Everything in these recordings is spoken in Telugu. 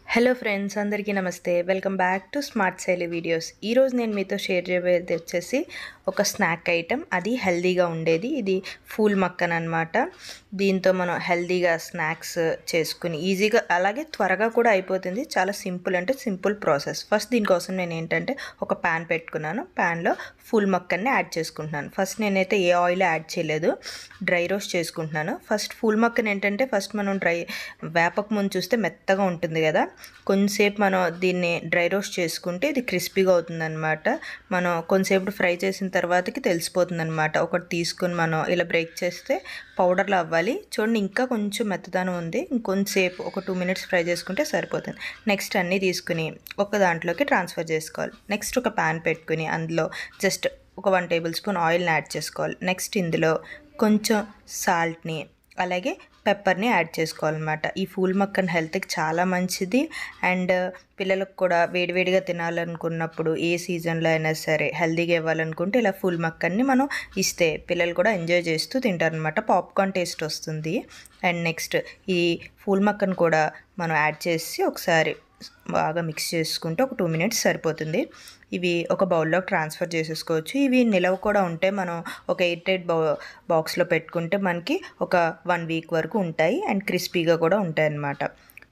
హలో ఫ్రెండ్స్ అందరికీ నమస్తే welcome back to smart Shaili videos ఈరోజు నేను మీతో షేర్ చేయబోయేది వచ్చేసి ఒక స్నాక్ ఐటెం అది హెల్దీగా ఉండేది ఇది ఫూల్ మక్కన్ అనమాట దీంతో మనం హెల్దీగా స్నాక్స్ చేసుకుని ఈజీగా అలాగే త్వరగా కూడా అయిపోతుంది చాలా సింపుల్ అంటే సింపుల్ ప్రాసెస్ ఫస్ట్ దీనికోసం నేను ఏంటంటే ఒక ప్యాన్ పెట్టుకున్నాను ప్యాన్లో ఫుల్ మక్కన్ని యాడ్ చేసుకుంటున్నాను ఫస్ట్ నేనైతే ఏ ఆయిల్ యాడ్ చేయలేదు డ్రై రోస్ట్ చేసుకుంటున్నాను ఫస్ట్ ఫుల్ మక్కన్ ఏంటంటే ఫస్ట్ మనం డ్రై వేపక ముందు చూస్తే మెత్తగా ఉంటుంది కదా కొంచెంసేపు మనం దీన్ని డ్రై రోస్ట్ చేసుకుంటే ఇది క్రిస్పీగా అవుతుందన్నమాట మనం కొంచెంసేపు ఫ్రై చేసిన తర్వాతకి తెలిసిపోతుంది అనమాట ఒకటి తీసుకుని మనం ఇలా బ్రేక్ చేస్తే పౌడర్లో అవ్వాలి చూడండి ఇంకా కొంచెం మెత్తదనం ఉంది ఇంకొంచెంసేపు ఒక టూ మినిట్స్ ఫ్రై చేసుకుంటే సరిపోతుంది నెక్స్ట్ అన్నీ తీసుకుని ఒక దాంట్లోకి ట్రాన్స్ఫర్ చేసుకోవాలి నెక్స్ట్ ఒక ప్యాన్ పెట్టుకుని అందులో జస్ట్ ఒక వన్ టేబుల్ స్పూన్ ఆయిల్ని యాడ్ చేసుకోవాలి నెక్స్ట్ ఇందులో కొంచెం సాల్ట్ని అలాగే పెప్పర్ని యాడ్ చేసుకోవాలన్నమాట ఈ ఫూల్ మక్కన్ హెల్త్కి చాలా మంచిది అండ్ పిల్లలకు కూడా వేడివేడిగా తినాలనుకున్నప్పుడు ఏ సీజన్లో అయినా సరే హెల్తీగా ఇవ్వాలనుకుంటే ఇలా ఫుల్ మక్కన్ని మనం ఇస్తే పిల్లలు కూడా ఎంజాయ్ చేస్తూ తింటారనమాట పాప్కార్న్ టేస్ట్ వస్తుంది అండ్ నెక్స్ట్ ఈ ఫూల్ మక్కన్ కూడా మనం యాడ్ చేసి ఒకసారి బాగా మిక్స్ చేసుకుంటే ఒక టూ మినిట్స్ సరిపోతుంది ఇవి ఒక బౌల్లోకి ట్రాన్స్ఫర్ చేసేసుకోవచ్చు ఇవి నిలవ కూడా ఉంటే మనం ఒక ఎయిట్ ఎయిట్ బా బాక్స్లో పెట్టుకుంటే మనకి ఒక వన్ వీక్ వరకు ఉంటాయి అండ్ క్రిస్పీగా కూడా ఉంటాయి అన్నమాట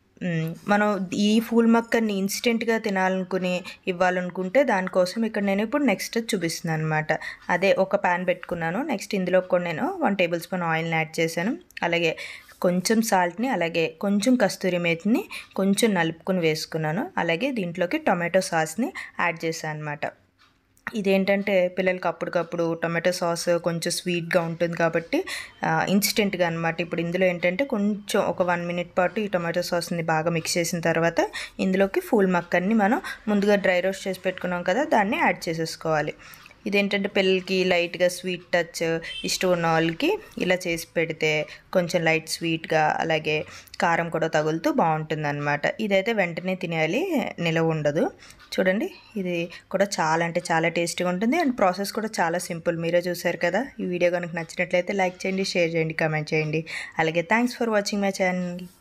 మనం ఈ ఫూల్ మక్కని ఇన్స్టెంట్గా తినాలనుకుని ఇవ్వాలనుకుంటే దానికోసం ఇక్కడ నేను ఇప్పుడు నెక్స్ట్ చూపిస్తున్నాను అనమాట అదే ఒక ప్యాన్ పెట్టుకున్నాను నెక్స్ట్ ఇందులో కూడా నేను వన్ టేబుల్ స్పూన్ ఆయిల్ని యాడ్ చేశాను అలాగే కొంచెం సాల్ట్ని అలాగే కొంచెం కస్తూరి మేతిని కొంచెం నలుపుకుని వేసుకున్నాను అలాగే దీంట్లోకి టొమాటో సాస్ని యాడ్ చేశాను అనమాట ఇదేంటంటే పిల్లలకి అప్పటికప్పుడు టొమాటో సాస్ కొంచెం స్వీట్గా ఉంటుంది కాబట్టి ఇన్స్టెంట్గా అనమాట ఇప్పుడు ఇందులో ఏంటంటే కొంచెం ఒక వన్ మినిట్ పాటు ఈ టొమాటో సాస్ని బాగా మిక్స్ చేసిన తర్వాత ఇందులోకి ఫూల్ మక్కన్ని మనం ముందుగా డ్రై రోస్ట్ చేసి పెట్టుకున్నాం కదా దాన్ని యాడ్ చేసేసుకోవాలి ఇదేంటంటే పిల్లలకి లైట్గా స్వీట్ టచ్ ఇష్టం ఉన్న వాళ్ళకి ఇలా చేసి పెడితే కొంచెం లైట్ స్వీట్గా అలాగే కారం కూడా తగులుతూ బాగుంటుంది అనమాట ఇదైతే వెంటనే తినేయాలి నిలవ ఉండదు చూడండి ఇది కూడా చాలా అంటే చాలా టేస్టీగా ఉంటుంది అండ్ ప్రాసెస్ కూడా చాలా సింపుల్ మీరే చూసారు కదా ఈ వీడియో కనుక నచ్చినట్లయితే లైక్ చేయండి షేర్ చేయండి కామెంట్ చేయండి అలాగే thanks for watching my channel